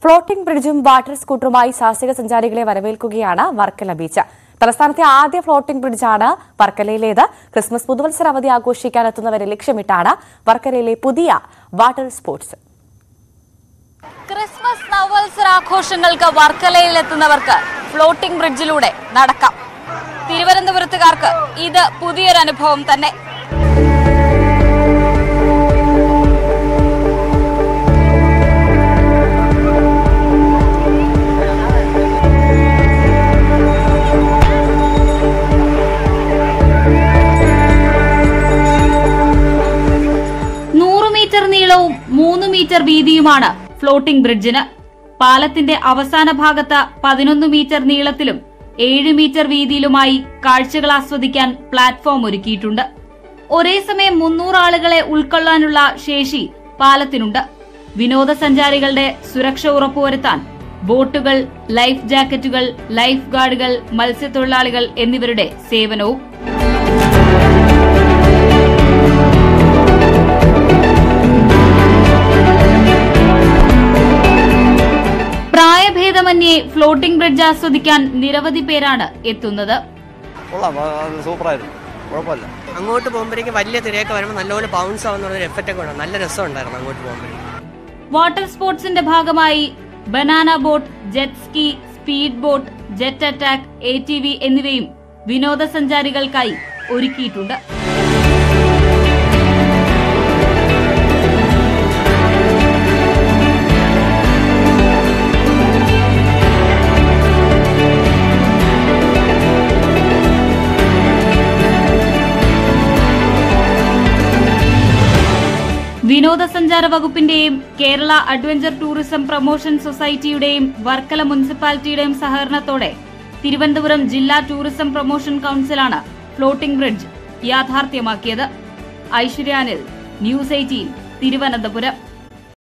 floating ബ്രിഡ്ജും water സ്കൂട്ടറുമായി സാഹസിക സഞ്ചാരികളെ വരവേൽക്കുകയാണ് Varkala beach തലസ്ഥാനത്തെ ആദ്യ ഫ്ലോട്ടിംഗ് ബ്രിഡ്ജാണ് വർക്കലയിലേത് ക്രിസ്മസ് പുതുവത്സര അവധി ആഘോഷിക്കാനെത്തുന്നവരെ ലക്ഷ്യമിട്ടാണ് വർക്കലയിലെ പുതിയ വാട്ടർ സ്പോർട്സ് ക്രിസ്മസ് നവവത്സരാഘോഷങ്ങൾക്ക് വർക്കലയിലെത്തുന്നവർക്ക് ഫ്ലോട്ടിംഗ് ബ്രിഡ്ജിലൂടെ നടക്കാം തിരുവനന്തപുരത്തുകാർക്ക് ഇത് പുതിയൊരു അനുഭവം തന്നെ നൂറ് മീറ്റർ നീളവും മൂന്ന് മീറ്റർ വീതിയുമാണ് ഫ്ലോട്ടിംഗ് ബ്രിഡ്ജിന് പാലത്തിന്റെ അവസാന ഭാഗത്ത് പതിനൊന്ന് മീറ്റർ നീളത്തിലും ഏഴ് മീറ്റർ വീതിയിലുമായി കാഴ്ചകൾ ആസ്വദിക്കാൻ പ്ലാറ്റ്ഫോം ഒരുക്കിയിട്ടുണ്ട് ഒരേ സമയം മുന്നൂറ് ആളുകളെ ഉൾക്കൊള്ളാനുള്ള ശേഷി പാലത്തിനുണ്ട് വിനോദസഞ്ചാരികളുടെ സുരക്ഷ ഉറപ്പുവരുത്താൻ ബോട്ടുകൾ ലൈഫ് ജാക്കറ്റുകൾ ലൈഫ് ഗാർഡുകൾ മത്സ്യത്തൊഴിലാളികൾ എന്നിവരുടെ സേവനവും പ്രായഭേദമന്യേ ഫ്ലോട്ടിംഗ് ബ്രിഡ്ജ് ആസ്വദിക്കാൻ നിരവധി പേരാണ് എത്തുന്നത് കൊള്ളാം ആ, അത് സൂപ്പറായിരുന്നു കുഴപ്പമില്ല അങ്ങോട്ട് പോകുമ്പോഴേക്കും വലിയ തിരയൊക്കെ വരുമ്പോൾ നല്ലപോലെ ബൗൺസ് ആവുന്ന ഒരു എഫക്റ്റ് ഒക്കെ ഉണ്ട് നല്ല രസമുണ്ടായിരുന്നു അങ്ങോട്ട് പോകുമ്പോഴേക്കും വാട്ടർ സ്പോർട്സിന്റെ ഭാഗമായി banana boat jet ski speed boat jet attack A T V എന്നിവയും വിനോദസഞ്ചാരികൾക്കായി ഒരുക്കിയിട്ടുണ്ട് വിനോദസഞ്ചാര വകുപ്പിന്റെയും കേരള അഡ്വഞ്ചർ ടൂറിസം പ്രൊമോഷൻ സൊസൈറ്റിയുടെയും വർക്കല മുനിസിപ്പാലിറ്റിയുടെയും സഹകരണത്തോടെ തിരുവനന്തപുരം ജില്ലാ ടൂറിസം പ്രൊമോഷൻ കൌൺസിലാണ് ഫ്ലോട്ടിംഗ് ബ്രിഡ്ജ് യാഥാർത്ഥ്യമാക്കിയത് ഐശ്വര്യാനിൽ ന്യൂസ് എയ്റ്റീൻ തിരുവനന്തപുരം